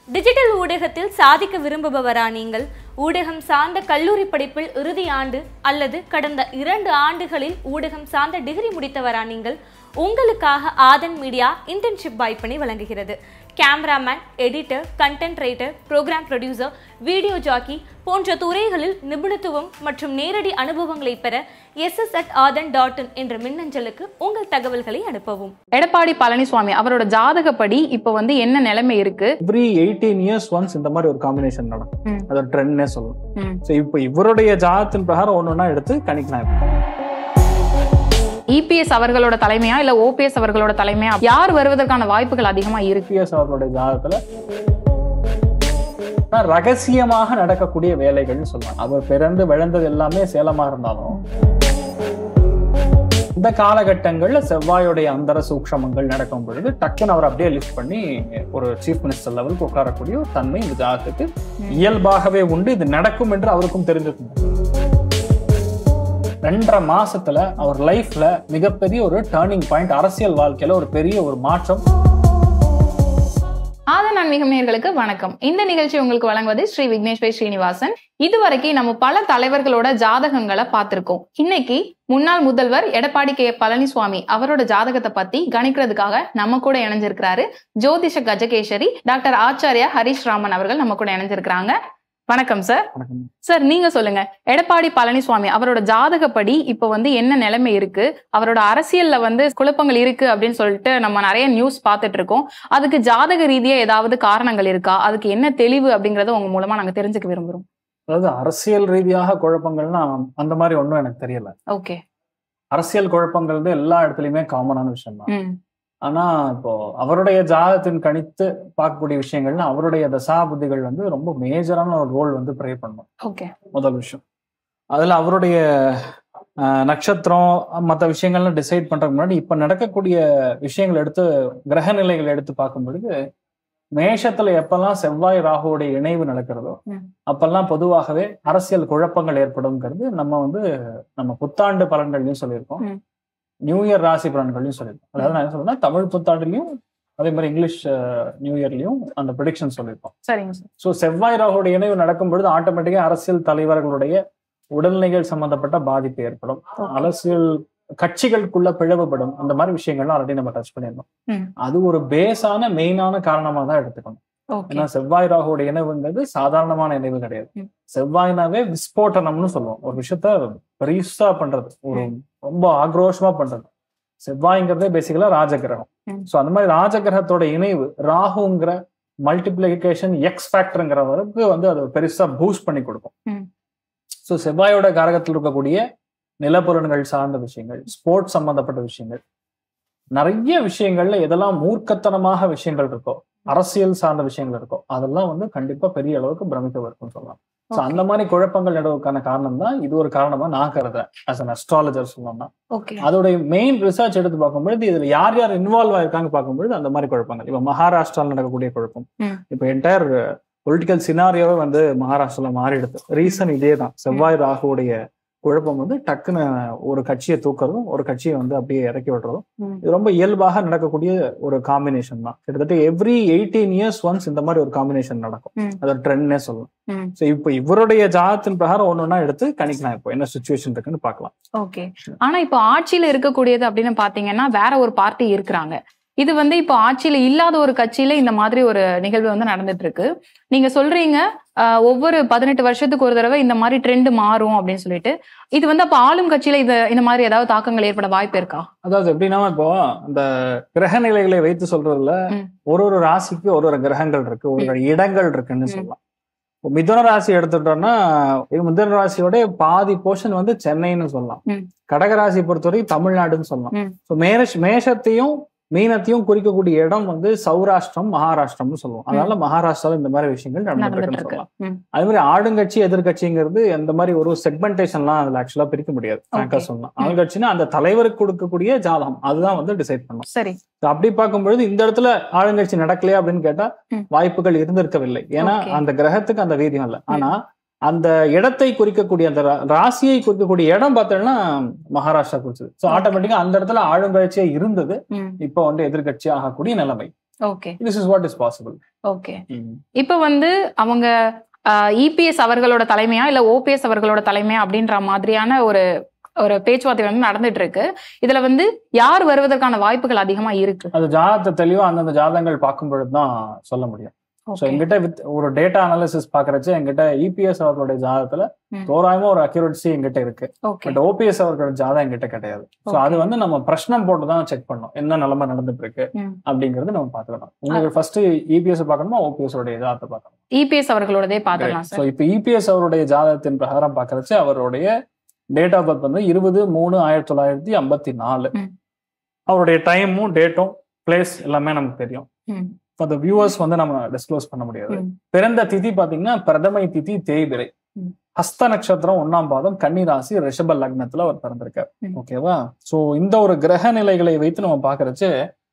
Digital ஊடகத்தில் சாதிக்க விரும்புபவரா நீங்கள் ஊடகம் சார்ந்த கல்லூரி படிப்பில் இறுதி ஆண்டு அல்லது கடந்த இரண்டு ஆண்டுகளில் ஊடகம் சார்ந்த டிகிரி முடித்தவரா நீங்கள் உங்களுக்காக ஆதன் மீடியா இன்டர்ன்ஷிப் வாய்ப்பினை வழங்குகிறது cameraman editor content writer programme producer video jockey போன்ற துறைகளில் நிபுணத்துவம் மற்றும் நேரடி அனுபவங்களை பெற SS at Aadhan dot in என்ற மின்னஞ்சலுக்கு உங்கள் தகவல்களை அனுப்பவும் எடப்பாடி பழனிசுவாமி அவரோட ஜாதகப்படி இப்ப வந்து என்ன நிலைமை இருக்கு எவ்ரி எயிட்டீன் இயர்ஸ் ஒன்ஸ் இந்த மாதிரி ஒரு காம்பினேஷன் நடக்கும் ம். அது ஒரு ட்ரெண்ட்னே சொல்லலாம் ம். ஸோ இப்போ இவருடைய ஜாதத்தின் பிரகாரம் ஒன்று ஒன்றா எடுத்து கணிக்கலாம் இப்போ. இபிஎஸ் அவர்களோட தலைமையா இல்ல ஓபிஎஸ் அவர்களோட தலைமையா யார் வருவதற்கான வாய்ப்புகள் அதிகமா இருக்கு பிஎஸ் அவர்களுடைய ஜாதகத்துல ஆனா, ரகசியமாக நடக்கக்கூடிய வேலைகள்னு சொல்லலாம் அவர் பிறந்து விழுந்தது எல்லாமே சேலமா இருந்தாலும் இந்த காலகட்டங்கள்ல செவ்வாயுடைய அந்தர சூக்ஷமங்கள் நடக்கும் பொழுது டக்குன்னு அவர் அப்படியே லிஃப்ட் பண்ணி ஒரு சீஃப் மினிஸ்டர் லெவலுக்கு உட்காரக்கூடிய ஒரு தன்மை இந்த ஜாதகத்துக்கு இயல்பாகவே உண்டு இது நடக்கும் என்று அவருக்கும் தெரிஞ்சிருக்கும் ரெண்டரை மாசத்துல அவர் லைஃப்ல மிகப்பெரிய ஒரு டேர்னிங் பாயிண்ட் அரசியல் வாழ்க்கையில ஒரு பெரிய ஒரு மாற்றம் ஆதன் ஆன்மீகம் நேயர்களுக்கு வணக்கம் இந்த நிகழ்ச்சி உங்களுக்கு வழங்குவது ஸ்ரீ விக்னேஸ்வர் ஸ்ரீனிவாசன் இதுவரைக்கும் நம்ம பல தலைவர்களோட ஜாதகங்களை பார்த்திருக்கோம் இன்னைக்கு முன்னாள் முதல்வர் எடப்பாடி கே பழனிசுவாமி அவரோட ஜாதகத்தை பத்தி கணிக்கிறதுக்காக நம்ம கூட இணைஞ்சிருக்கிறாரு ஜோதிஷ கஜகேசரி டாக்டர் ஆச்சாரியா ஹரிஷ் ராமன் அவர்கள் நம்ம கூட இணைஞ்சிருக்கிறாங்க வணக்கம் சார் வணக்கம். சார் நீங்க சொல்லுங்க எடப்பாடி பழனிசுவாமி அவரோட ஜாதகப்படி இப்ப வந்து என்ன நிலைமை இருக்கு அவரோட அரசியல்ல வந்து குழப்பங்கள் இருக்கு அப்படின்னு சொல்லிட்டு நம்ம நிறைய நியூஸ் பார்த்துட்டு இருக்கோம் அதுக்கு ஜாதக ரீதியா ஏதாவது காரணங்கள் இருக்கா அதுக்கு என்ன தெளிவு அப்படிங்கறத உங்க மூலமா நாங்க தெரிஞ்சுக்க விரும்புறோம் அதாவது அரசியல் ரீதியாக குழப்பங்கள்னா அந்த மாதிரி ஒன்றும் எனக்கு தெரியல ஓகே அரசியல் குழப்பங்கள் வந்து எல்லா இடத்துலயுமே காமனான விஷயம் தான் ம் ஆனா இப்போ அவருடைய ஜாதகத்தின் கணித்து பார்க்கக்கூடிய விஷயங்கள்னா அவருடைய தசாபுதிகள் வந்து ரொம்ப மேஜரான ஒரு ரோல் வந்து ப்ரே பண்ணும் ஓகே முதல் விஷயம் அதுல அவருடைய அஹ், நட்சத்திரம் மற்ற விஷயங்கள்லாம் டிசைட் பண்றதுக்கு முன்னாடி இப்ப நடக்கக்கூடிய விஷயங்கள் எடுத்து கிரக நிலைகள் எடுத்து பார்க்கும் பொழுது மேஷத்துல எப்பெல்லாம் செவ்வாய் ராகுவோடைய இணைவு நடக்கிறதோ ம். அப்பெல்லாம் பொதுவாகவே அரசியல் குழப்பங்கள் ஏற்படும்ங்கிறது நம்ம வந்து நம்ம புத்தாண்டு பலன்கள்லையும் சொல்லியிருக்கோம் ம். நியூ இயர் ராசி பலன்கள்லையும் சொல்லியிருக்கோம் அதாவது நான் என்ன சொல்றேன்னா தமிழ் புத்தாண்டுலையும் அதே மாதிரி இங்கிலீஷ் அஹ், நியூ இயர்லயும் அந்த ப்ரிடிக்ஷன் சொல்லியிருக்கோம் சரிங்க சார் ஸோ செவ்வாய் ராகுவோட இணைவு நடக்கும் பொழுது ஆட்டோமேட்டிக்கா அரசியல் தலைவர்களுடைய உடல்நிலைகள் சம்பந்தப்பட்ட பாதிப்பு ஏற்படும் அரசியல் கட்சிகளுக்குள்ள பிளவுபடும் அந்த மாதிரி விஷயங்கள்லாம் ஆல்ரெடி நம்ம டச் பண்ணியிருந்தோம் ம். அது ஒரு பேஸான மெயினான காரணமா தான் எடுத்துக்கணும் ஓகே ஏன்னா செவ்வாய் ராகுவோட இணைவுங்கிறது சாதாரணமான இணைவு கிடையாது ம். செவ்வாய்னாவே விஸ்போட்டனம்னு சொல்லுவோம் ஒரு விஷயத்த பெருசா பண்றது ஒரு ரொம்ப ஆக்ரோஷமா பண்றது செவ்வாய்ங்கிறதே பேசிக்கலா ராஜகிரகம் ம். ஸோ அந்த மாதிரி ராஜகிரகத்தோட இணைவு ராகுங்கிற மல்டிப்ளிகேஷன் எக்ஸ் ஃபேக்டருங்கிற வரைக்கு வந்து அது பெருசா பூஸ்ட் பண்ணி கொடுக்கும் ம். ஸோ செவ்வாயோட காரகத்தில் இருக்கக்கூடிய நிலப்புலன்கள் சார்ந்த விஷயங்கள் ஸ்போர்ட்ஸ் சம்பந்தப்பட்ட விஷயங்கள் நிறைய விஷயங்கள்ல எதெல்லாம் மூர்க்கத்தனமாக விஷயங்கள் இருக்கோ அரசியல் சார்ந்த விஷயங்கள் இருக்கோ அதெல்லாம் வந்து கண்டிப்பா பெரிய அளவுக்கு பிரமிக்க இருக்கும்னு சொல்லலாம் ஸோ அந்த மாதிரி குழப்பங்கள் நடவதுக்கான காரணம் தான் இது ஒரு காரணமா நான் கருதுறேன் ஆஸ் அன் அஸ்ட்ராலஜர் சொல்லணும்னா ஓகே அதோடைய மெயின் ரிசர்ச் எடுத்து பார்க்கும்பொழுது இதுல யார் யார் இன்வால்வ் ஆயிருக்காங்க பார்க்கும்பொழுது அந்த மாதிரி குழப்பங்கள் இப்ப மகாராஷ்டிரால நடக்கக்கூடிய குழப்பம் ம். இப்ப என்டையர் பொலிட்டிக்கல் சினாரியோவே வந்து மகாராஷ்டிரால மாறிடுது ரீசன் இதே தான் செவ்வாய் ராகுவுடைய குழப்பம் வந்து டக்குன்னு ஒரு கட்சியை தூக்குறதும் ஒரு கட்சியை வந்து அப்படியே இறக்கி விடுறதும் ம். இது ரொம்ப இயல்பாக நடக்கக்கூடிய ஒரு காம்பினேஷன் தான் கிட்டத்தட்ட எவ்ரி எயிட்டீன் இயர்ஸ் ஒன்ஸ் இந்த மாதிரி ஒரு காம்பினேஷன் நடக்கும் ம். அது ட்ரெண்ட்னே சொல்லலாம் ம் ஸோ இப்போ இவருடைய ஜாதத்தின் பிரகாரம் ஒன்று ஒன்றா எடுத்து கணிக்கலாம் இப்போ என்ன சுச்சுவேஷன் இருக்குன்னு பார்க்கலாம் ஓகே ஆனா இப்போ ஆட்சியில இருக்கக்கூடியது அப்படின்னு பாத்தீங்கன்னா வேற ஒரு பார்ட்டி இருக்கிறாங்க இது வந்து இப்போ ஆட்சியில இல்லாத ஒரு கட்சியில இந்த மாதிரி ஒரு நிகழ்வு வந்து நடந்துட்டு இருக்கு நீங்க சொல்றீங்க ஆஹ், ஒவ்வொரு பதினெட்டு வருஷத்துக்கு ஒரு தடவை இந்த மாதிரி ட்ரெண்ட் மாறும் அப்படின்னு சொல்லிட்டு இது வந்து அப்ப ஆளும் கட்சியில இது இந்த மாதிரி ஏதாவது தாக்கங்கள் ஏற்பட வாய்ப்பு இருக்கா அதாவது எப்படின்னா இப்போ அந்த கிரக நிலைகளை வைத்து சொல்றதுல ம். ஒரு ஒரு ராசிக்கு ஒரு ஒரு கிரகங்கள் இருக்கு ஒரு ஒரு இடங்கள் இருக்குன்னு ம். சொல்லலாம் இப்போ மிதுன ராசி எடுத்துட்டோம்னா இது மிதுன ராசியோட பாதி போர்ஷன் வந்து சென்னைன்னு சொல்லலாம் ம். கடக ராசி பொறுத்தவரை தமிழ்நாடுன்னு சொல்லலாம் ம். ஸோ மேஷ மேஷத்தையும் மீனத்தையும் குறிக்கக்கூடிய இடம் வந்து சௌராஷ்டிரம் மகாராஷ்டிரம்னு சொல்லுவோம் அதனால மகாராஷ்டிரால இந்த மாதிரி விஷயங்கள் நடந்துட்டு நடந்துட்டு இருக்குன்னு இருக்கு சொல்லலாம் ம். அதே மாதிரி ஆளுங்கட்சி எதிர்கட்சிங்கிறது எந்த மாதிரி ஒரு செக்மெண்டேஷன்லாம் அதுல ஆக்சுவலா பிரிக்க முடியாது frank-ஆ Okay. சொல்லலாம் ஆளுங்கட்சினா அந்த தலைவருக்கு கொடுக்கக்கூடிய ஜாதகம் அதுதான் வந்து டிசைட் பண்ணும் சரி So அப்படி பார்க்கும்பொழுது இந்த இடத்துல ஆளுங்கட்சி நடக்கலையா அப்படின்னு கேட்டா ம். வாய்ப்புகள் இருந்திருக்கவில்லை ஏன்னா Okay. அந்த கிரகத்துக்கு அந்த வீரியம் இல்லை ஆனா அந்த இடத்தை குறிக்கக்கூடிய அந்த ரா- ராசியை குறிக்கக்கூடிய இடம் பார்த்தோம்னா மகாராஷ்டிரா குறிச்சது ஸோ Okay. ஆட்டோமேட்டிக்கா அந்த இடத்துல ஆளுங்கட்சியா இருந்தது ம் இப்போ வந்து எதிர்கட்சி ஆகக்கூடிய நிலைமை okay this is what is possible okay இப்ப வந்து அவங்க இபிஎஸ் அவர்களோட தலைமையா இல்ல ஓபிஎஸ் அவர்களோட தலைமையா அப்படின்ற மாதிரியான ஒரு ஒரு பேச்சுவார்த்தை வந்து நடந்துட்டு இருக்கு இதுல வந்து யார் வருவதற்கான வாய்ப்புகள் அதிகமா இருக்கு அது ஜாதகத்தை தெளிவா அந்தந்த ஜாதகங்கள் பார்க்கும் பொழுது தான் சொல்ல முடியும் ஸோ Okay. எங்கிட்ட வித் ஒரு டேட்டா அனாலிசிஸ் பாக்குறச்சு எங்கிட்ட இபிஎஸ் அவர்களுடைய ஜாதகத்துல ம். தோராயமா ஒரு அக்யூரன்சி எங்கிட்ட இருக்கு ஓகே பட் ஓபிஎஸ் அவர்களோட ஜாதகம் எங்கிட்ட கிடையாது ஸோ Okay. அது வந்து நம்ம பிரச்சனம் போட்டு தான் செக் பண்ணோம் என்ன நிலைமை நடந்துட்டு இருக்கு ம். அப்படிங்கறது நம்ம பாத்துக்கணும் உங்களுக்கு ஃபர்ஸ்ட் இபிஎஸ் பார்க்கணுமா ஓபிஎஸ் உடைய ஜாதகத்தை பார்க்கணும் இபிஎஸ் அவர்களோடதே பாத்துக்கலாம் ஸோ சார் இப்போ இபிஎஸ் அவருடைய ஜாதகத்தின் பிரகாரம் பார்க்கறச்சு அவருடைய டேட் ஆஃப் பர்த் வந்து இருபது மூணு ஆயிரத்தி தொள்ளாயிரத்தி ஐம்பத்தி நாலு ம். அவருடைய டைமும் டேட்டும் பிளேஸ் எல்லாமே நமக்கு தெரியும் ம். அந்த வியூவர்ஸ் வந்து நம்ம டிஸ்க்ளோஸ் பண்ண முடியாது ம். பிறந்த திதி பாத்தீங்கன்னா பிரதமை திதி தேய்பிரை ம். ஹஸ்த நட்சத்திரம் ஒன்னாம் பாதம் கன்னி ராசி ரிஷப லக்னத்துல அவர் பிறந்திருக்கார் ம். ஓகேவா சோ இந்த ஒரு கிரக நிலைகளை வைத்து நம்ம பாக்குறச்சு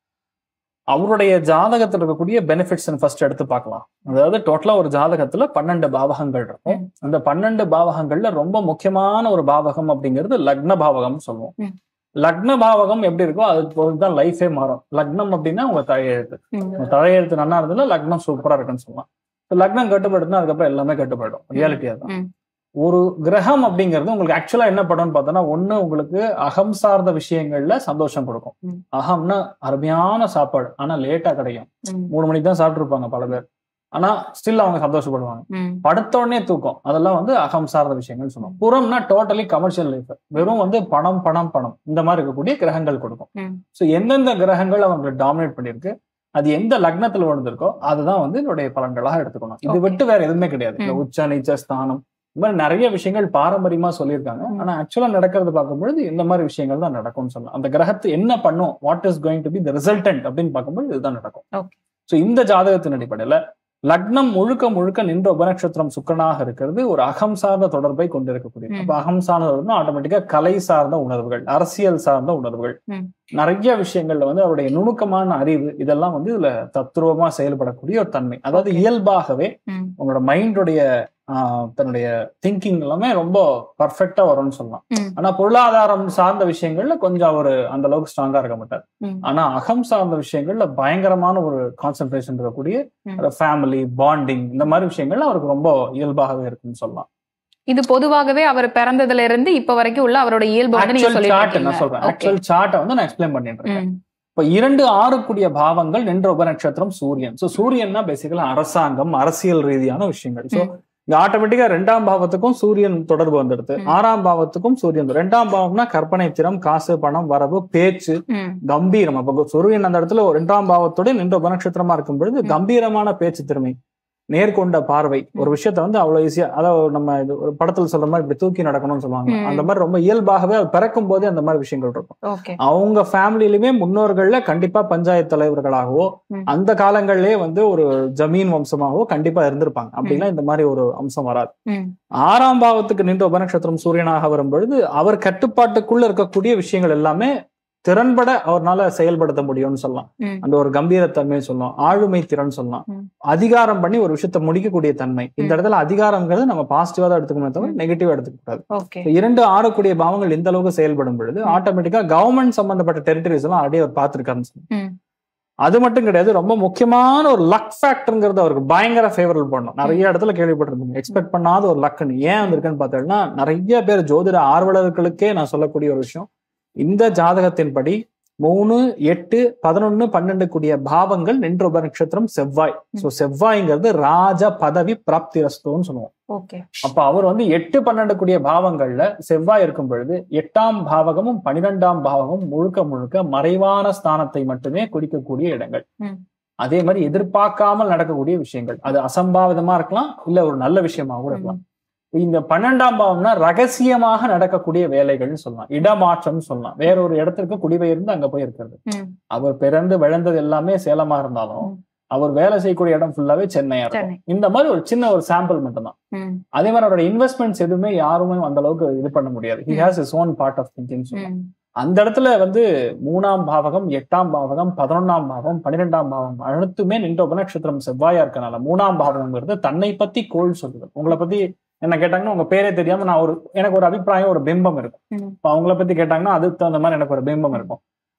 அவருடைய ஜாதகத்துல இருக்கக்கூடிய பெனிஃபிட்ஸ் ஃபர்ஸ்ட் எடுத்து பார்க்கலாம் அதாவது டோட்டலா ஒரு ஜாதகத்துல பன்னெண்டு பாவகங்கள் இருக்கும் ம். அந்த பன்னெண்டு பாவகங்கள்ல ரொம்ப முக்கியமான ஒரு பாவகம் அப்படிங்கிறது லக்ன பாவகம் சொல்லுவோம் ம். லக்ன பாவகம் எப்படி இருக்கோ அது பொறுத்துதான் லைஃபே மாறும் லக்னம் அப்படின்னா உங்க தலையெழுத்து ம். உங்க தலையெழுத்து நல்லா இருந்ததுல லக்னம் சூப்பரா இருக்குன்னு சொல்லலாம் So, லக்னம் கட்டுப்படுதுன்னா அதுக்கப்புறம் எல்லாமே கட்டுப்படும் ரியாலிட்டி ம். அதுதான் ஒரு கிரகம் அப்படிங்கிறது உங்களுக்கு ஆக்சுவலா என்ன படம்னு பார்த்தோன்னா ஒண்ணு உங்களுக்கு அகம் சார்ந்த விஷயங்கள்ல சந்தோஷம் கொடுக்கும் ம். அகம்னா அருமையான சாப்பாடு ஆனா லேட்டா கிடைக்கும் ம். மூணு மணிக்கு தான் சாப்பிட்டுருப்பாங்க பல பேர் ஆனா ஸ்டில் அவங்க சந்தோஷப்படுவாங்க ம். படுத்த உடனே தூக்கம் அதெல்லாம் வந்து அகம் சார்ந்த விஷயங்கள் சொல்லுவோம் புறம்னா டோட்டலி கமர்ஷியல் லைஃப் வெறும் வந்து பணம் பணம் பணம் இந்த மாதிரி இருக்கக்கூடிய கிரகங்கள் கொடுக்கும் ம். ஸோ எந்தெந்த கிரகங்கள் அவங்களை டாமினேட் பண்ணியிருக்கு அது எந்த லக்னத்துல விழுந்திருக்கோ அதுதான் வந்து என்னுடைய பலன்களாக எடுத்துக்கணும் இது Okay. விட்டு வேற எதுவுமே கிடையாது இந்த ம். உச்ச நீச்ச ஸ்தானம் இந்த மாதிரி நிறைய விஷயங்கள் பாரம்பரியமா சொல்லியிருக்காங்க ம். ஆனா ஆக்சுவலா நடக்கிறது பார்க்கும்பொழுது இந்த மாதிரி விஷயங்கள் தான் நடக்கும்னு சொல்லலாம் அந்த கிரகத்து என்ன பண்ணும் what is going to be the resultant அப்படின்னு பார்க்கும்போது இதுதான் நடக்கும் Okay. ஸோ இந்த ஜாதகத்தின் அடிப்படையில லக்னம் முழுக்க முழுக்க நின்ற உபநட்சத்திரம் சுக்கரனாக இருக்கிறது ஒரு அகம் சார்ந்த தொடர்பை கொண்டிருக்கக்கூடிய ம். அப்ப அகம் சார்ந்த ஆட்டோமேட்டிக்கா கலை சார்ந்த உணர்வுகள் அரசியல் சார்ந்த உணர்வுகள் ம். நிறைய விஷயங்கள்ல வந்து அவருடைய நுணுக்கமான அறிவு இதெல்லாம் வந்து இதுல தத்துருவமா செயல்படக்கூடிய ஒரு தன்மை அதாவது Okay. இயல்பாகவே ம். உங்களோட மைண்டுடைய தன்னுடைய திங்கிங் எல்லாமே ரொம்ப பர்ஃபெக்டா வரும்னு சொல்லலாம் ம். ஆனா பொருளாதாரம் சார்ந்த விஷயங்கள்ல கொஞ்சம் அவர் அந்த அளவுக்கு ஸ்ட்ராங்கா இருக்க மாட்டார் ம். ஆனா அகம் சார்ந்த விஷயங்கள்ல பயங்கரமான ஒரு கான்சென்ட்ரேஷன் இருக்கக்கூடிய ம். ஃபேமிலி பாண்டிங் இந்த மாதிரி விஷயங்கள்ல அவருக்கு ரொம்ப இயல்பாகவே இருக்குன்னு சொல்லலாம் இது பொதுவாகவே அவர் பிறந்ததுல இருந்து இப்ப வரைக்கும் உள்ள அவரோட இயல்பு வந்து நீங்க ஆக்சுவல் சார்ட் நான் சொல்றேன் சொல்லிட்டு ஆக்சுவல் சார்ட்டை வந்து நான் எக்ஸ்பிளைன் பண்ணிட்டு இருக்கேன் ம். இப்ப இரண்டு ஆறுக்குடிய பாவங்கள் நின்ற உபநட்சத்திரம் சூரியன் சோ சூரியன்னா பேசிக்கலா அரசாங்கம் அரசியல் ரீதியான விஷயங்கள் சோ ம். இங்க ஆட்டோமேட்டிக்கா ரெண்டாம் பாவத்துக்கும் சூரியன் தொடர்பு வந்துடுது ம். ஆறாம் பாவத்துக்கும் சூரியன் ரெண்டாம் பாவம்னா கற்பனை திறம் காசு பணம் வரவு பேச்சு ம். கம்பீரம் அப்ப சூரியன் அந்த இடத்துல ஒரு ரெண்டாம் பாவத்தோட நின்ற உபநட்சத்திரமா இருக்கும் பொழுது ம். கம்பீரமான பேச்சு திறமை நேர்கொண்ட பார்வை ஒரு விஷயத்த வந்து அவ்வளவு ஈஸியா அதாவது நம்ம இது ஒரு படத்துல சொல்ற மாதிரி இப்படி தூக்கி நடக்கணும்னு சொல்லுவாங்க ம். அந்த மாதிரி ரொம்ப இயல்பாகவே அது பிறக்கும் போதே அந்த மாதிரி விஷயங்கள் இருக்கும் ஓகே அவங்க ஃபேமிலியிலுமே முன்னோர்கள்ல கண்டிப்பா பஞ்சாயத்து தலைவர்களாகவோ ம். அந்த காலங்கள்லயே வந்து ஒரு ஜமீன் வம்சமாகவோ கண்டிப்பா இருந்திருப்பாங்க அப்படின்னா இந்த மாதிரி ஒரு அம்சம் வராது ம். ஆறாம் பாவத்துக்கு நின்ற உபநட்சத்திரம் சூரியனாக வரும் பொழுது அவர் கட்டுப்பாட்டுக்குள்ள இருக்கக்கூடிய விஷயங்கள் எல்லாமே திறன்பட அவர்னால செயல்படுத்த முடியும்னு சொல்லலாம் ம். அந்த ஒரு கம்பீரத்தன்மை சொல்லலாம் ஆளுமை திறன் சொல்லலாம் ம். அதிகாரம் பண்ணி ஒரு விஷயத்த முடிக்கக்கூடிய தன்மை இந்த ம். இடத்துல அதிகாரம்ங்கிறது நம்ம பாசிட்டிவா தான் எடுத்துக்கணும் தவிர நெகட்டிவா எடுத்துக்க கூடாது ஓகே இப்ப இரண்டு ஆறக்கூடிய பாவங்கள் இந்த அளவுக்கு செயல்படும் பொழுது ம். ஆட்டோமேட்டிக்கா கவர்மெண்ட் சம்பந்தப்பட்ட டெரிட்டரிஸ் எல்லாம் அப்படியே அவர் பார்த்திருக்காருன்னு சொல்லலாம். ம். அது மட்டும் கிடையாது ரொம்ப முக்கியமான ஒரு லக் ஃபேக்டர்ங்கிறது அவருக்கு பயங்கர ஃபேவரபிள் பண்ணும் நிறைய இடத்துல கேள்விப்பட்டிருப்பீங்க எக்ஸ்பெக்ட் பண்ணாத ஒரு லக்குன்னு ஏன் வந்திருக்குன்னு பார்த்தோம்னா நிறைய பேர் ஜோதிட ஆர்வலர்களுக்கே நான் சொல்லக்கூடிய ஒரு விஷயம் இந்த ஜாதகத்தின்படி மூணு எட்டு பதினொன்னு பன்னெண்டு கூடிய பாவங்கள் நின்ற உபநட்சத்திரம் செவ்வாய் சோ செவ்வாய்ங்கிறது ராஜ பதவி பிராப்திரஸ்தோன்னு சொல்லுவோம் ஓகே அப்ப அவர் வந்து எட்டு பன்னெண்டு கூடிய பாவங்கள்ல செவ்வாய் இருக்கும் பொழுது எட்டாம் பாவகமும் பனிரெண்டாம் பாவகமும் முழுக்க முழுக்க மறைவான ஸ்தானத்தை மட்டுமே குறிக்கக்கூடிய இடங்கள் ம். அதே மாதிரி எதிர்பார்க்காமல் நடக்கக்கூடிய விஷயங்கள் அது அசம்பாவிதமா இருக்கலாம் இல்ல ஒரு நல்ல விஷயமா கூட இருக்கலாம் இந்த பன்னெண்டாம் பாவம்னா ரகசியமாக நடக்கக்கூடிய வேலைகள்னு சொல்லலாம் இடமாற்றம்னு சொல்லலாம் வேற ஒரு இடத்திற்கு குடிபெயர்ந்து அங்க போய் இருக்கிறது ம். அவர் பிறந்து விளைந்தது எல்லாமே சேலமா இருந்தாலும் ம். அவர் வேலை செய்யக்கூடிய இடம் ஃபுல்லாவே சென்னையா இருக்கும் சென்னை. இந்த மாதிரி ஒரு சின்ன ஒரு சாம்பிள் மட்டும்தான் ம். அதே மாதிரி அவரோட இன்வெஸ்ட்மெண்ட்ஸ் எதுவுமே யாருமே அந்த அளவுக்கு இது பண்ண முடியாது he hmm. Has his own part of thinking hmm. அந்த இடத்துல வந்து மூணாம் பாவகம் எட்டாம் பாவகம் பதினொன்னாம் பாவம் பன்னிரெண்டாம் பாவம் அனைத்துமே நின்ற உபநட்சத்திரம் செவ்வாயா இருக்கனால மூணாம் பாவகம்ங்கிறது தன்னை பத்தி கோள் சொல்லுது உங்களை பத்தி என்ன கேட்டாங்கன்னா உங்க பேரே தெரியாம நான் ஒரு எனக்கு ஒரு அபிப்பிராயம் ஒரு பிம்பம் இருக்கும் ம். இப்ப அவங்கள பத்தி கேட்டாங்கன்னா அதுக்கு தகுந்த மாதிரி எனக்கு ஒரு பிம்பம் இருக்கும்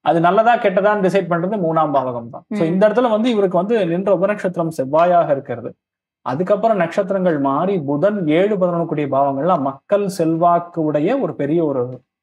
அது நல்லதா கெட்டதான்னு டிசைட் பண்றது மூணாம் பாவகம் தான் ஸோ ம். இந்த இடத்துல வந்து இவருக்கு வந்து நின்ற உபநட்சத்திரம் செவ்வாயாக இருக்கிறது அதுக்கப்புறம் நட்சத்திரங்கள் மாறி புதன் ஏழு பதினொன்று கூடிய பாவங்கள்ல மக்கள் செல்வாக்கு உடைய ஒரு பெரிய ஒரு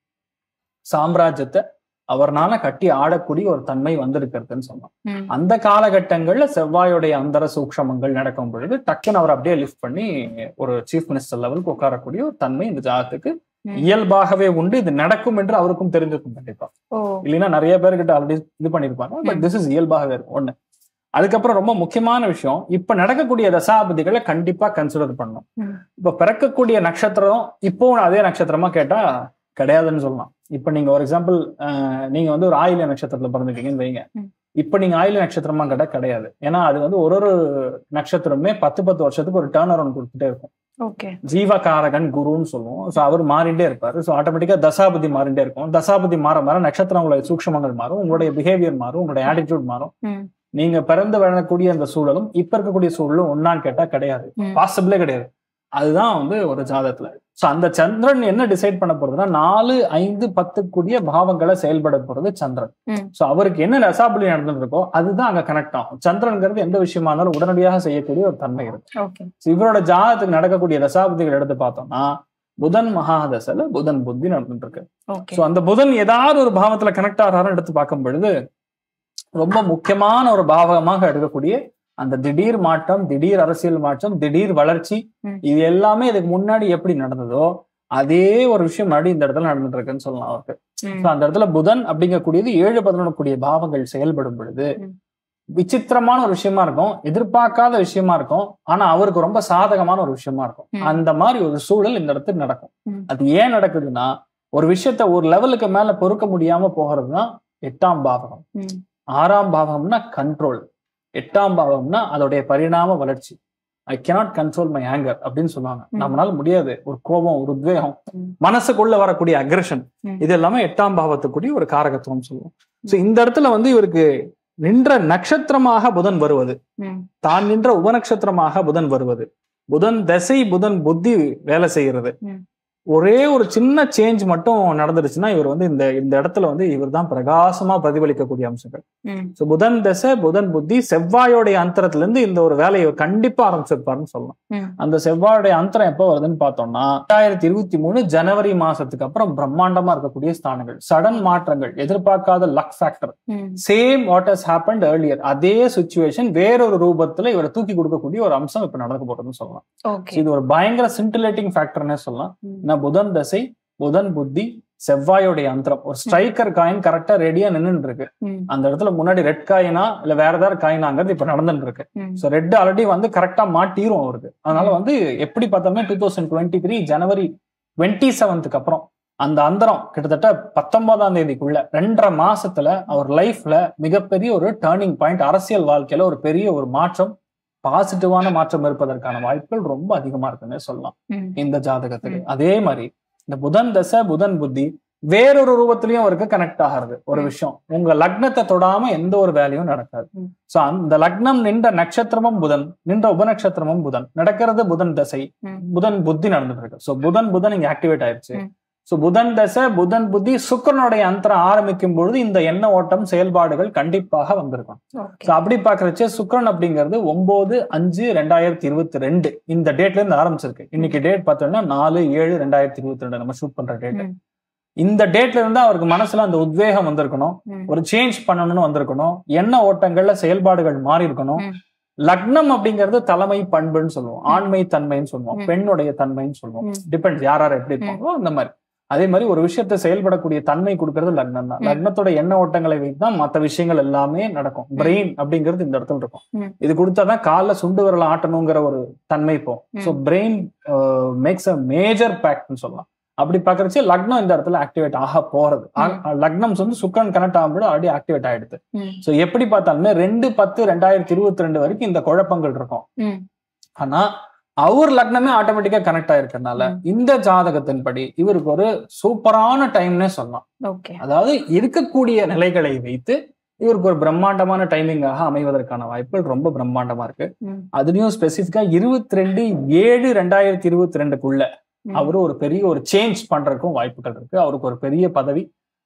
சாம்ராஜ்யத்தை அவர்னால கட்டி ஆடக்கூடிய ஒரு தன்மை வந்திருக்கிறதுன்னு சொல்லலாம் ம். அந்த காலகட்டங்கள்ல செவ்வாயுடைய அந்தர சூக்ஷமங்கள் நடக்கும் பொழுது டக்குன்னு அவர் அப்படியே லிஃப்ட் பண்ணி ஒரு சீஃப் மினிஸ்டர் லெவலுக்கு உட்காரக்கூடிய ஒரு தன்மை இந்த ஜாதத்துக்கு ம். இயல்பாகவே உண்டு இது நடக்கும் என்று அவருக்கும் தெரிஞ்சிருக்கும் கண்டிப்பா ஓ இல்லைன்னா நிறைய பேர்கிட்ட ஆல்ரெடி இது பண்ணிருப்பாங்க பட் ம். திஸ் இஸ் இயல்பாகவே இருக்கும் ஒண்ணு அதுக்கப்புறம் ரொம்ப முக்கியமான விஷயம் இப்ப நடக்கக்கூடிய தசாபதிகளை கண்டிப்பா கன்சிடர் பண்ணணும் ம். இப்ப பிறக்கக்கூடிய நட்சத்திரம் இப்போவும் அதே நட்சத்திரமா கேட்டா கிடையாதுன்னு சொல்லலாம் இப்ப நீங்க ஒரு எக்ஸாம்பிள் நீங்க வந்து ஒரு ஆயில நட்சத்திரத்துல பிறந்திருக்கீங்கன்னு வைங்க ம். இப்ப நீங்க ஆயில நட்சத்திரமா கேட்டா கிடையாது ஏன்னா அது வந்து ஒரு ஒரு நட்சத்திரமே பத்து பத்து வருஷத்துக்கு ஒரு டேர்ன் அரௌண்ட் கொடுத்துட்டே இருக்கும் ஓகே ஜீவகாரகன் குருன்னு சொல்லுவோம் ஸோ அவர் மாறிண்டே இருப்பாரு ஸோ ஆட்டோமேட்டிக்கா தசாபதி மாறிண்டே இருக்கும் தசாபதி மாற மாற நட்சத்திரங்களுடைய சூக்ஷமங்கள் மாறும் உங்களுடைய பிஹேவியர் மாறும் உங்களுடைய ஆட்டிடியூட் மாறும் ம். நீங்க பிறந்து வளரக்கூடிய அந்த சூழலும் இப்ப இருக்கக்கூடிய சூழலும் ஒன்னான்னு கேட்டா கிடையாது ம். பாசிபிளே கிடையாது அதுதான் வந்து ஒரு ஜாதகத்துல ஸோ அந்த சந்திரன் என்ன டிசைட் பண்ண போறதுன்னா நாலு ஐந்து பத்து கூடிய பாவங்களை செயல்பட போறது சந்திரன் ம். ஸோ அவருக்கு என்ன ரசாபலி நடந்துட்டு இருக்கோ அதுதான் அங்க கனெக்ட் ஆகும் சந்திரன்கிறது எந்த விஷயமா இருந்தாலும் உடனடியாக செய்யக்கூடிய ஒரு தன்மை இருக்கு ஓகே So, இவரோட ஜாதகத்துக்கு நடக்கக்கூடிய தசாபதிகள் எடுத்து பார்த்தோம்னா புதன் மகாதசல புதன் புத்தி நடந்துட்டு இருக்கு ஓகே சோ அந்த புதன் ஏதாவது ஒரு பாவத்துல கனெக்ட் ஆகிறாருன்னு எடுத்து பார்க்கும் பொழுது ரொம்ப முக்கியமான ஒரு பாவகமாக எடுக்கக்கூடிய அந்த திடீர் மாற்றம் திடீர் அரசியல் மாற்றம் திடீர் வளர்ச்சி ம். இது எல்லாமே இதுக்கு முன்னாடி எப்படி நடந்ததோ அதே ஒரு விஷயம் மறுபடியும் இந்த இடத்துல நடந்துட்டு இருக்குன்னு சொல்லலாம் அவருக்கு ம். So, அந்த இடத்துல புதன் அப்படிங்கக்கூடியது ஏழு பதினொன்று கூடிய பாவங்கள் செயல்படும் பொழுது ம். விசித்திரமான ஒரு விஷயமா இருக்கும் எதிர்பார்க்காத விஷயமா இருக்கும் ஆனா அவருக்கு ரொம்ப சாதகமான ஒரு விஷயமா இருக்கும் ம். அந்த மாதிரி ஒரு சூழல் இந்த இடத்துல நடக்கும் ம். அது ஏன் நடக்குதுன்னா ஒரு விஷயத்த ஒரு லெவலுக்கு மேல பொறுக்க முடியாம போகிறதுதான் எட்டாம் பாவகம் ம். ஆறாம் பாவகம்னா கண்ட்ரோல் எட்டாம் பாவகம்னா அதோடைய பரிணாம வளர்ச்சி I cannot control my anger அப்படின்னு சொல்லுவாங்க ம். நம்மளால முடியாது ஒரு கோபம் ஒரு உத்வேகம் ம். மனசுக்குள்ள வரக்கூடிய அக்ரஷன் ம். இது எல்லாமே எட்டாம் பாவத்துக்குரிய ஒரு காரகத்துவம் சொல்லுவோம் சோ இந்த இடத்துல வந்து இவருக்கு நின்ற நட்சத்திரமாக புதன் வருவது ம். தான் நின்ற உபநட்சத்திரமாக புதன் வருவது புதன் தசை புதன் புத்தி வேலை செய்யறது ம். ஒரே ஒரு சின்ன சேஞ்ச் மட்டும் நடந்துருச்சுன்னா இவர் வந்து இந்த இந்த இடத்துல வந்து இவர் தான் பிரகாசமா பிரதிபலிக்கக்கூடிய அம்சங்கள் ம். ஸோ புதன் தசை புதன் புத்தி செவ்வாயோடைய அந்தரத்துல இருந்து இந்த ஒரு வேலையை இவர் கண்டிப்பா ஆரம்பிச்சிருப்பாருன்னு சொல்லலாம் ம். அந்த செவ்வாயோடைய அந்தரம் எப்போ வருதுன்னு பார்த்தோம்னா ரெண்டாயிரத்தி இருபத்தி மூணு ஜனவரி மாசத்துக்கு அப்புறம் பிரம்மாண்டமா இருக்கக்கூடிய ஸ்தானங்கள் சடன் மாற்றங்கள் எதிர்பார்க்காத luck factor hmm. Same what has happened earlier அதே சுச்சுவேஷன் வேறொரு ரூபத்துல இவரை தூக்கி கொடுக்கக்கூடிய ஒரு அம்சம் இப்ப நடக்க போறதுன்னு சொல்லலாம் ஓகே இது ஒரு பயங்கர சிண்டிலேட்டிங் ஃபேக்டர்னே சொல்லலாம் ம். ஏன்னா புதன் தசை புதன் புத்தி செவ்வாயோடைய அந்தரம் ஒரு ஸ்ட்ரைக்கர் காயின் கரெக்டா ரெடியா நின்னுட்டு இருக்கு ம். அந்த இடத்துல முன்னாடி ரெட் காயினா இல்ல வேற ஏதாவது காயினாங்கிறது இப்ப நடந்துட்டு இருக்கு ம். ஸோ ரெட் ஆல்ரெடி வந்து கரெக்டா மாட்டிரும் அவருக்கு அதனால வந்து எப்படி பார்த்தாலுமே டூ தௌசண்ட் டுவெண்ட்டி த்ரீ ஜனவரி டுவெண்ட்டி செவன்த்துக்கு அப்புறம் அந்த அந்தரம் கிட்டத்தட்ட பத்தொன்பதாம் தேதிக்குள்ள ரெண்டரை மாசத்துல அவர் லைஃப்ல மிகப்பெரிய ஒரு டேர்னிங் பாயிண்ட் அரசியல் வாழ்க்கையில ஒரு பெரிய ஒரு மாற்றம் பாசிட்டிவான மாற்றம் இருப்பதற்கான வாய்ப்புகள் ரொம்ப அதிகமா இருக்குன்னு சொல்லலாம் ம். இந்த ஜாதகத்துக்கு அதே மாதிரி இந்த புதன் தசை புதன் புத்தி வேறொரு ரூபத்திலயும் அவருக்கு கனெக்ட் ஆகிறது ஒரு ம். விஷயம் உங்க லக்னத்தை தொடாம எந்த ஒரு வேலையும் நடக்காது ம். சோ அந்த லக்னம் நின்ற நட்சத்திரமும் புதன் நின்ற உபநட்சத்திரமும் புதன் நடக்கிறது புதன் தசை ம். புதன் புத்தி நடந்துட்டு இருக்கு சோ புதன் புதன் இங்க ஆக்டிவேட் ஆயிருச்சு ம். சோ புதன் தசை புதன் புத்தி சுக்கரனுடைய அந்தரம் ஆரம்பிக்கும் பொழுது இந்த எண்ண ஓட்டம் செயல்பாடுகள் கண்டிப்பாக வந்திருக்கும் ஓகே So, அப்படி பாக்குறச்சே சுக்ரன் அப்படிங்கிறது ஒன்பது அஞ்சு ரெண்டாயிரத்தி இருபத்தி ரெண்டு இந்த டேட்ல இருந்து ஆரம்பிச்சிருக்கு இன்னைக்கு டேட் பார்த்தோம்னா நாலு ஏழு ரெண்டாயிரத்தி இருபத்தி ரெண்டு நம்ம ஷூட் பண்ற டேட் ம். இந்த டேட்ல இருந்து அவருக்கு மனசுல அந்த உத்வேகம் வந்திருக்கணும் ம். ஒரு சேஞ்ச் பண்ணணும்னு வந்திருக்கணும் எண்ண ஓட்டங்கள்ல செயல்பாடுகள் மாறி இருக்கணும் ம். லக்னம் அப்படிங்கிறது தலைமை பண்புன்னு சொல்லுவோம் ஆண்மை தன்மைன்னு சொல்லுவோம் ம். பெண்ணுடைய தன்மைன்னு சொல்லுவோம் ம். டிபெண்ட்ஸ் யார் யார் எப்படி இருப்பாங்களோ அந்த மாதிரி அதே மாதிரி ஒரு விஷயத்தை செயல்படக்கூடிய தன்மை கொடுக்கறது லக்னம் தான் ம். லக்னத்தோட எண்ண ஓட்டங்களை வைத்து தான் மற்ற விஷயங்கள் எல்லாமே நடக்கும் பிரெயின் அப்படிங்கிறது இந்த இடத்துல இருக்கும் ம். இது கொடுத்தாதான் காலைல சுண்டு விரல ஆட்டணுங்கிற ஒரு தன்மை இப்போ ம். So brain makes a major பேக்ட்னு சொல்லலாம் அப்படி பாக்குறச்சு லக்னம் இந்த இடத்துல ஆக்டிவேட் ஆக போறது ஆ- லக்னம் வந்து சுக்கரன் கனெக்ட் ஆகும்போது ஆல்ரெடி ஆக்டிவேட் ஆயிடுது ம். ஸோ எப்படி பார்த்தாலுமே ரெண்டு பத்து ரெண்டாயிரத்தி இருபத்தி ரெண்டு வரைக்கும் இந்த குழப்பங்கள் இருக்கும் ம். ஆனா அவர் லக்னமே ஆட்டோமேட்டிக்கா கனெக்ட் ஆயிருக்கறனால ம். இந்த ஜாதகத்தின்படி இவருக்கு ஒரு சூப்பரான டைம்னே சொல்லலாம் ஓகே அதாவது இருக்கக்கூடிய நிலைகளை வைத்து இவருக்கு ஒரு பிரம்மாண்டமான டைமிங்காக அமைவதற்கான வாய்ப்புகள் ரொம்ப பிரம்மாண்டமா இருக்கு ம். அதுலயும் ஸ்பெசிபிக்கா இருபத்தி ரெண்டு ஏழு ரெண்டாயிரத்தி இருபத்தி ரெண்டுக்குள்ள ம். அவரு ஒரு பெரிய ஒரு சேஞ்ச் பண்றதுக்கும் வாய்ப்புகள் இருக்கு அவருக்கு ஒரு பெரிய பதவி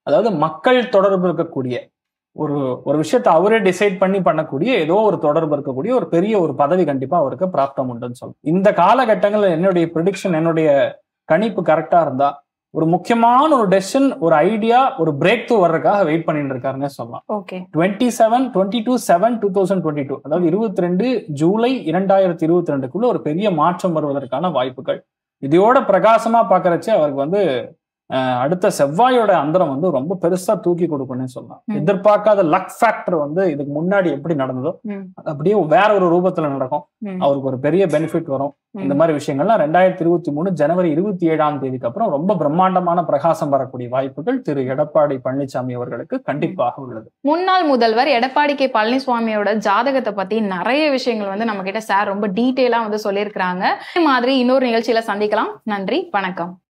அதாவது மக்கள் தொடர்பு இருக்கக்கூடிய ஒரு ஒரு விஷயத்தை அவரே டிசைட் பண்ணி பண்ணக்கூடிய ஏதோ ஒரு தொடர்பு இருக்கக்கூடிய ஒரு பெரிய ஒரு பதவி கண்டிப்பா அவருக்கு பிராப்தம் உண்டுன்னு சொல்லலாம் இந்த காலகட்டங்கள்ல என்னுடைய ப்ரிடிக்ஷன் என்னுடைய கணிப்பு கரெக்டா இருந்தா ஒரு முக்கியமான ஒரு டெசிஷன் ஒரு ஐடியா ஒரு பிரேக் த்ரூ வர்றதுக்காக வெயிட் பண்ணிட்டு இருக்காருன்னே சொல்லலாம் okay twenty seven twenty two seven two thousand twenty two அதாவது இருபத்தி ரெண்டு ஜூலை இரண்டாயிரத்தி இருபத்தி ரெண்டுக்குள்ள ஒரு பெரிய மாற்றம் வருவதற்கான வாய்ப்புகள் இதையோட பிரகாசமா பாக்குறச்சு அவருக்கு வந்து அஹ், அடுத்த செவ்வாயோட அந்தரம் வந்து ரொம்ப பெருசா தூக்கி கொடுக்கும்னு சொல்லலாம் ம். எதிர்பார்க்காத லக் ஃபேக்டர் வந்து இதுக்கு முன்னாடி எப்படி நடந்ததோ ம். அது அப்படியே வேற ஒரு ரூபத்துல நடக்கும் ம். அவருக்கு ஒரு பெரிய பெனிஃபிட் வரும் இந்த மாதிரி விஷயங்கள்லாம் ரெண்டாயிரத்தி இருபத்தி மூணு ஜனவரி இருபத்தி ஏழாம் தேதிக்கு அப்புறம் ரொம்ப பிரம்மாண்டமான பிரகாசம் வரக்கூடிய வாய்ப்புகள் திரு எடப்பாடி பழனிசாமி அவர்களுக்கு கண்டிப்பாக உள்ளது முன்னாள் முதல்வர் எடப்பாடி கே பழனிசுவாமியோட ஜாதகத்தை பத்தி நிறைய விஷயங்கள் வந்து நம்ம கிட்ட சார் ரொம்ப டீட்டெயிலா வந்து சொல்லியிருக்கிறாங்க இதே மாதிரி இன்னொரு நிகழ்ச்சியில சந்திக்கலாம் நன்றி வணக்கம்